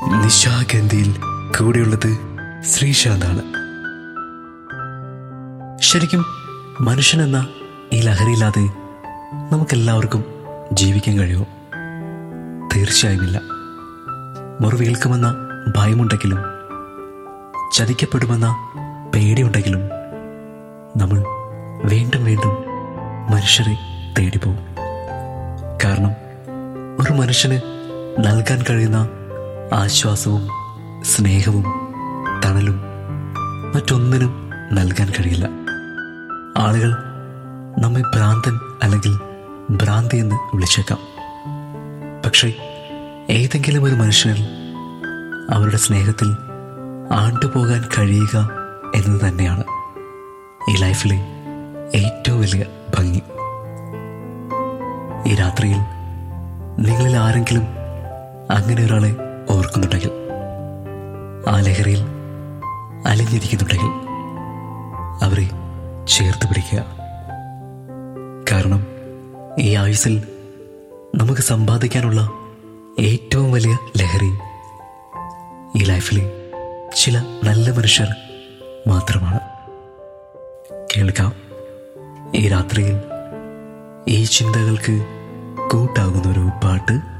നിശാഗന്ധിയിൽ കൂടെയുള്ളത് ശ്രീശാന്താണ് ശരിക്കും മനുഷ്യനെന്ന ഈ ലഹരിയില്ലാതെ നമുക്കെല്ലാവർക്കും ജീവിക്കാൻ കഴിയുമോ തീർച്ചയായുമില്ല മുറിവേൽക്കുമെന്ന ഭയമുണ്ടെങ്കിലും ചതിക്കപ്പെടുമെന്ന പേടിയുണ്ടെങ്കിലും നമ്മൾ വീണ്ടും വീണ്ടും മനുഷ്യരെ തേടിപ്പോവും കാരണം ഒരു മനുഷ്യന് നൽകാൻ കഴിയുന്ന ആശ്വാസവും സ്നേഹവും തണലും മറ്റൊന്നിനും നൽകാൻ കഴിയില്ല ആളുകൾ നമ്മെ ഭ്രാന്തൻ അല്ലെങ്കിൽ ഭ്രാന്തി എന്ന് വിളിച്ചേക്കാം പക്ഷേ ഏതെങ്കിലും ഒരു മനുഷ്യനിൽ അവരുടെ സ്നേഹത്തിൽ ആണ്ടുപോകാൻ കഴിയുക എന്നത് തന്നെയാണ് ഈ ലൈഫിലെ ഏറ്റവും വലിയ ഭംഗി ഈ രാത്രിയിൽ നിങ്ങളിൽ ആരെങ്കിലും അങ്ങനെ ഒരാളെ ഓർക്കുന്നുണ്ടെങ്കിൽ ആ ലഹരിയിൽ അലിഞ്ഞിരിക്കുന്നുണ്ടെങ്കിൽ അവരെ ചേർത്ത് പിടിക്കുക കാരണം ഈ ആയുസിൽ നമുക്ക് സമ്പാദിക്കാനുള്ള ഏറ്റവും വലിയ ലഹരി ഈ ലൈഫിലെ ചില നല്ല മനുഷ്യർ മാത്രമാണ് കേൾക്കാം ഈ രാത്രിയിൽ ഈ ചിന്തകൾക്ക് കൂട്ടാകുന്നൊരു പാട്ട്